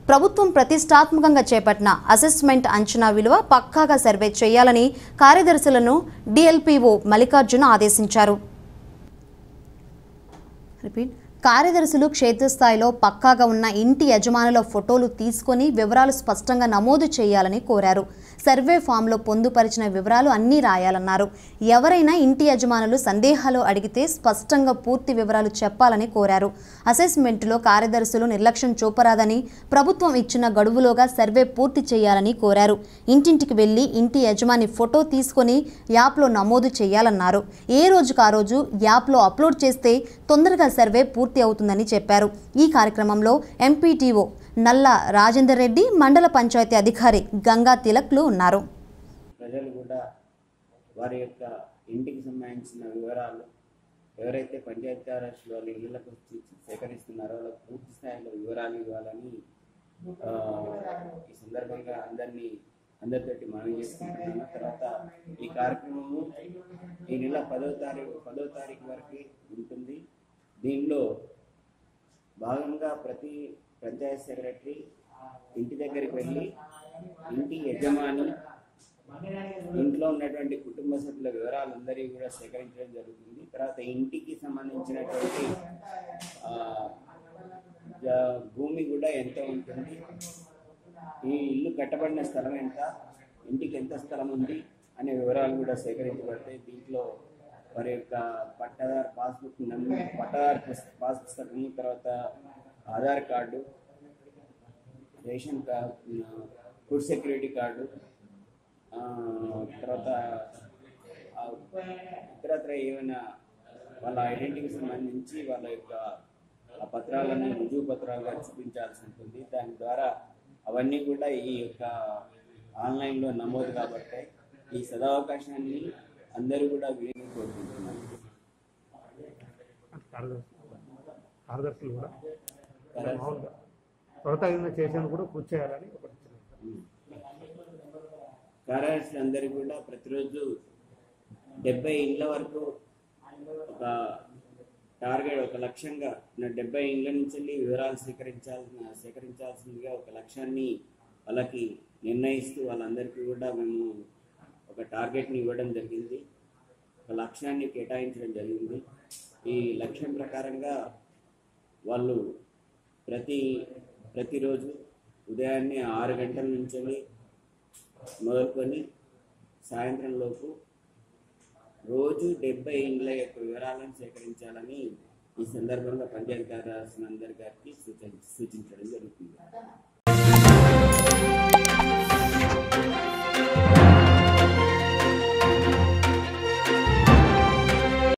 ప్రభుత్వం ప్రతిష్టాత్మకంగా చేపట్టిన అసెస్మెంట్ అంచనా విలువ పక్కాగా సర్వే చేయాలని కార్యదర్శులను డిఎల్పిఓ మల్లికార్జున ఆదేశించారు రిపీట్ కార్యదర్శులు క్షేత్రస్థాయిలో పక్కాగా ఉన్న ఇంటి యజమానుల ఫోటోలు తీసుకొని వివరాలు స్పష్టంగా నమోదు చేయాలని కోరారు సర్వే ఫామ్లో పొందుపరిచిన వివరాలు అన్నీ రాయాలన్నారు ఎవరైనా ఇంటి యజమానులు సందేహాలు అడిగితే స్పష్టంగా పూర్తి వివరాలు చెప్పాలని కోరారు అసెస్మెంట్లో కార్యదర్శులు నిర్లక్ష్యం చూపరాదని ప్రభుత్వం ఇచ్చిన గడువులోగా సర్వే పూర్తి చేయాలని కోరారు ఇంటింటికి వెళ్లి ఇంటి యజమాని ఫోటో తీసుకొని యాప్లో నమోదు చేయాలన్నారు ఏ రోజుకు ఆ రోజు యాప్లో అప్లోడ్ చేస్తే తొందరగా సర్వే పూర్తి అవుతుందని చెప్పారు ఈ కార్యక్రమంలో ఎంపీటీఓ నల్ల రాజేందర్ రెడ్డి మండల పంచాయతీ అధికారి గంగా తిలక్లు ఉన్నారు ప్రజలు కూడా వారి యొక్క ఇంటికి సంబంధించిన వివరాలు ఎవరైతే పంచాయతీరాజ్ వాళ్ళు ఇళ్లకు వచ్చి సేకరిస్తున్నారో వాళ్ళకి పూర్తి స్థాయిలో వివరాలు ఇవ్వాలని ఆ, ఈ సందర్భంగా అందరినీ అందరితోటి మనవి చేసుకుంటున్నాను తర్వాత ఈ కార్యక్రమము ఈ నెల పదో తారీఖు పదో తారీఖు వరకు ఉంటుంది దీనిలో భాగంగా ప్రతి పంచాయత్ సెక్రటరీ ఇంటి దగ్గరికి వెళ్ళి ఇంటి యజమాని ఇంట్లో ఉన్నటువంటి కుటుంబ సభ్యుల వివరాలు అందరివి కూడా సేకరించడం జరుగుతుంది తర్వాత ఇంటికి సంబంధించినటువంటి ఆ, జ- భూమి కూడా ఎంత ఉంటుంది ఈ ఇల్లు కట్టబడిన స్థలం ఎంత ఇంటికి ఎంత స్థలం ఉంది అనే వివరాలు కూడా సేకరించబడతాయి దీంట్లో వారి యొక్క పట్టాదారు పాస్బుక్ నెంబర్ పట్టాదారు పుస్- పాస్ పుస్తకము తర్వాత Aadhaar card ration card food security card ఆ, తర్వాత ఆ ఇతరత్ర ఏమైనా వాళ్ళ ఐడెంటిటీకి సంబంధించి వాళ్ళ యొక్క ఆ పత్రాలను రుజువు పత్రాలుగా చూపించాల్సి ఉంటుంది దాని ద్వారా అవన్నీ కూడా ఈ యొక్క ఆన్లైన్లో నమోదు కాబట్టాయి ఈ సదవకాశాన్ని అందరూ కూడా వినియోగం కోరుకుంటున్నాను కార్యదర్శులు కార్యదర్శులు కూడా మామూలుగా త్వరతగిన చేసేందుకు కూడా కృషి చేయాలని ఒకటి చిన్న కార్యదర్శులు అందరూ కూడా ప్రతిరోజు డెబ్బై ఇండ్ల వరకు ఒక టార్గెట్ ఒక లక్ష్యంగా నా డెబ్బై ఇండ్ల నుంచి వెళ్ళి వివరాలు సేకరించాల్సిన సేకరించాల్సిందిగా ఒక లక్ష్యాన్ని వాళ్ళకి నిర్ణయిస్తూ వాళ్ళందరికీ కూడా మేము ఒక టార్గెట్ని ఇవ్వడం జరిగింది ఒక లక్ష్యాన్ని కేటాయించడం జరిగింది ఈ లక్ష్యం ప్రకారంగా వాళ్ళు ప్రతి ప్రతిరోజు ఉదయాన్నే ఆరు గంటల నుంచి వెళ్ళి మొదలుకొని సాయంత్రం లోపు రోజు డెబ్బై ఇండ్ల యొక్క వివరాలను సేకరించాలని ఈ సందర్భంగా పంచాయతీ కార్యదర్శులు అందరి గారికి సూచన సూచించడం జరుగుతుంది